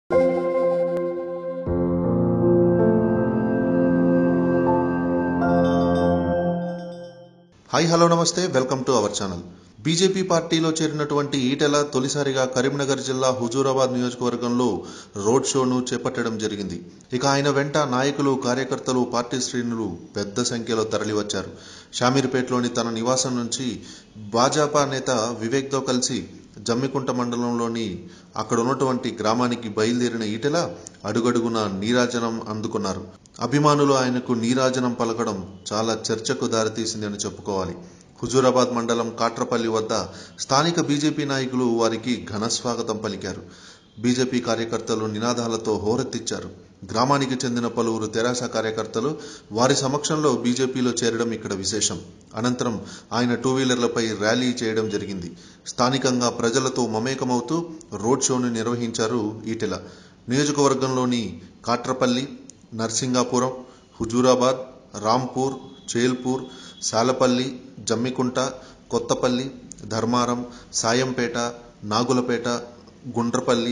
hi hello నమస్తే welcome to our channel BJP పార్టీలో చేరినటువంటి ఈటెల తొలిసారిగా కరీంనగర్ జిల్లా హుజూరాబాద్ నియోజకవర్గంలో రోడ్ షోను చేపట్టడం జరిగింది ఇక ఆయన వెంట నాయకులు కార్యకర్తలు పార్టీ శ్రేణులు పెద్ద సంఖ్యలో తరలివచ్చారు షామీర్పేటలోని తన నివాసం నుంచి భాజపా నేత వివేక్తో కలిసి జమ్మికుంట మండలంలోని అక్కడ ఉన్నటువంటి గ్రామానికి బయలుదేరిన ఈటెల అడుగడుగున నీరాజనం అందుకున్నారు అభిమానులు ఆయనకు నీరాజనం పలకడం చాలా చర్చకు దారితీసిందని చెప్పుకోవాలి హుజూరాబాద్ మండలం కాట్రపల్లి వద్ద స్థానిక బీజేపీ నాయకులు వారికి ఘన స్వాగతం పలికారు బీజేపీ కార్యకర్తలు నినాదాలతో హోరెత్తిచ్చారు గ్రామానికి చెందిన పలువురు తెరాస కార్యకర్తలు వారి సమక్షంలో బీజేపీలో చేరడం ఇక్కడ విశేషం అనంతరం ఆయన టూ వీలర్లపై ర్యాలీ చేయడం జరిగింది స్థానికంగా ప్రజలతో మమేకమవుతూ రోడ్ షోను నిర్వహించారు ఈటెల నియోజకవర్గంలోని కాట్రపల్లి నర్సింగాపురం హుజూరాబాద్ రాంపూర్ చేల్పూర్ సాలపల్లి జమ్మికుంట కొత్తపల్లి ధర్మారం సాయంపేట నాగులపేట గుండ్రపల్లి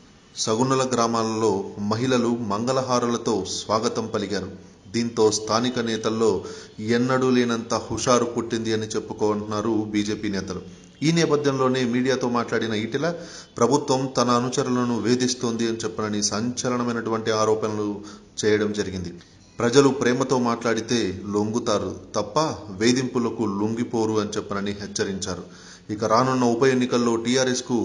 సగునుల గ్రామాలలో మహిళలు మంగళహారులతో స్వాగతం పలికారు దీంతో స్థానిక నేతల్లో ఎన్నడూ లేనంత హుషారు పుట్టింది అని చెప్పుకుంటున్నారు బీజేపీ నేతలు ఈ నేపథ్యంలోనే మీడియాతో మాట్లాడిన ఈటెల ప్రభుత్వం తన అనుచరులను వేధిస్తోంది అని చెప్పనని సంచలనమైనటువంటి ఆరోపణలు చేయడం జరిగింది ప్రజలు ప్రేమతో మాట్లాడితే లొంగుతారు తప్ప వేధింపులకు లొంగిపోరు అని చెప్పనని హెచ్చరించారు ఇక రానున్న ఉప ఎన్నికల్లో టీఆర్ఎస్కు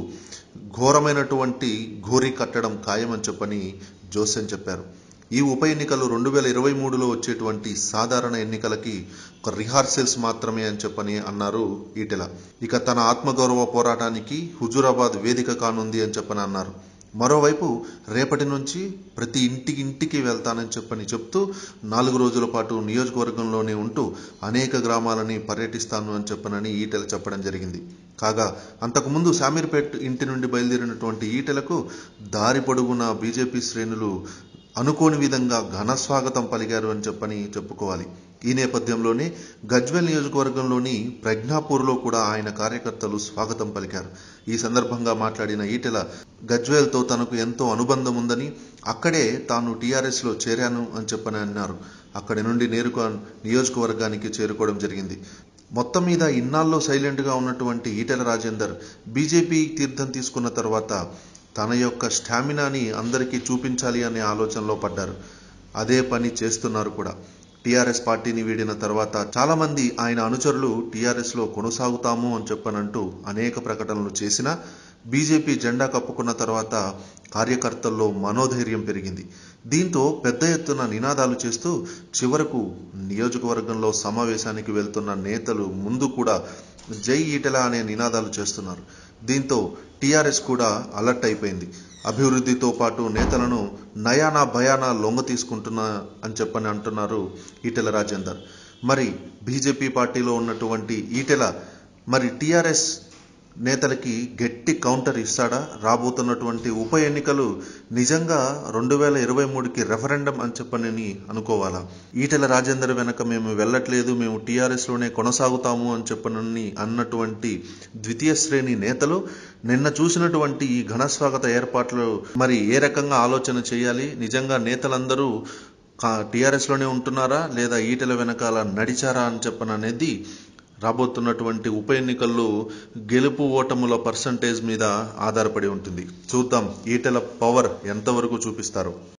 ఘోరమైనటువంటి ఘోరీ కట్టడం ఖాయమని చెప్పని జోసెన్ చెప్పారు ఈ ఉప ఎన్నికలు రెండు వేల ఇరవై మూడులో వచ్చేటువంటి సాధారణ ఎన్నికలకి ఒక రిహార్సల్స్ మాత్రమే అని చెప్పని అన్నారు ఈటెల ఇక తన ఆత్మగౌరవ పోరాటానికి హుజూరాబాద్ వేదిక కానుంది అని చెప్పని అన్నారు మరోవైపు రేపటి నుంచి ప్రతి ఇంటికి ఇంటికి వెళ్తానని చెప్పని చెప్తూ నాలుగు రోజుల పాటు నియోజకవర్గంలోనే ఉంటూ అనేక గ్రామాలని పర్యటిస్తాను అని చెప్పనని ఈటెల చెప్పడం జరిగింది కాగా అంతకుముందు శామీర్పేట్ ఇంటి నుండి బయలుదేరినటువంటి ఈటెలకు దారి పొడుగున బీజేపీ శ్రేణులు అనుకోని విధంగా ఘన స్వాగతం పలికారు అని చెప్పని చెప్పుకోవాలి ఈ నేపథ్యంలోనే గజ్వెల్ నియోజకవర్గంలోని ప్రజ్ఞాపూర్లో కూడా ఆయన కార్యకర్తలు స్వాగతం పలికారు ఈ సందర్భంగా మాట్లాడిన ఈటెల గజ్వేల్తో తనకు ఎంతో అనుబంధం ఉందని అక్కడే తాను టీఆర్ఎస్లో చేరాను అని చెప్పని అన్నారు అక్కడి నుండి నేరుగా నియోజకవర్గానికి చేరుకోవడం జరిగింది మొత్తం మీద ఇన్నాళ్ళు సైలెంట్గా ఉన్నటువంటి ఈటెల రాజేందర్ బీజేపీ తీర్థం తీసుకున్న తర్వాత తన యొక్క స్టామినాని అందరికీ చూపించాలి అనే ఆలోచనలో పడ్డారు అదే పని చేస్తున్నారు కూడా టీఆర్ఎస్ పార్టీని వీడిన తర్వాత చాలామంది ఆయన అనుచరులు టీఆర్ఎస్లో కొనసాగుతాము అని చెప్పనంటూ అనేక ప్రకటనలు చేసినా బీజేపీ జెండా కప్పుకున్న తర్వాత కార్యకర్తల్లో మనోధైర్యం పెరిగింది దీంతో పెద్ద ఎత్తున నినాదాలు చేస్తూ చివరకు నియోజకవర్గంలో సమావేశానికి వెళ్తున్న నేతలు ముందు కూడా జై ఈటెల అనే నినాదాలు చేస్తున్నారు దీంతో టీఆర్ఎస్ కూడా అలర్ట్ అయిపోయింది అభివృద్ధితో పాటు నేతలను నయానా భయానా లొంగ తీసుకుంటున్నా అని చెప్పని అంటున్నారు ఈటెల రాజేందర్ మరి బీజేపీ పార్టీలో ఉన్నటువంటి ఈటెల మరి టీఆర్ఎస్ నేతలకి గట్టి కౌంటర్ ఇస్తాడా రాబోతున్నటువంటి ఉప ఎన్నికలు నిజంగా రెండు వేల ఇరవై మూడుకి రెఫరెండం అని చెప్పనని అనుకోవాలా ఈటెల రాజేందర్ వెనక మేము వెళ్ళట్లేదు మేము టీఆర్ఎస్లోనే కొనసాగుతాము అని చెప్పనని అన్నటువంటి ద్వితీయ శ్రేణి నేతలు నిన్న చూసినటువంటి ఈ ఘనస్వాగత ఏర్పాట్లు మరి ఏ రకంగా ఆలోచన చేయాలి నిజంగా నేతలందరూ టీఆర్ఎస్లోనే ఉంటున్నారా లేదా ఈటెల వెనకాల నడిచారా అని చెప్పననేది రాబోతున్నటువంటి ఉప ఎన్నికల్లో గెలుపు ఓటముల పర్సంటేజ్ మీద ఆధారపడి ఉంటుంది చూద్దాం ఈటెల పవర్ ఎంతవరకు చూపిస్తారో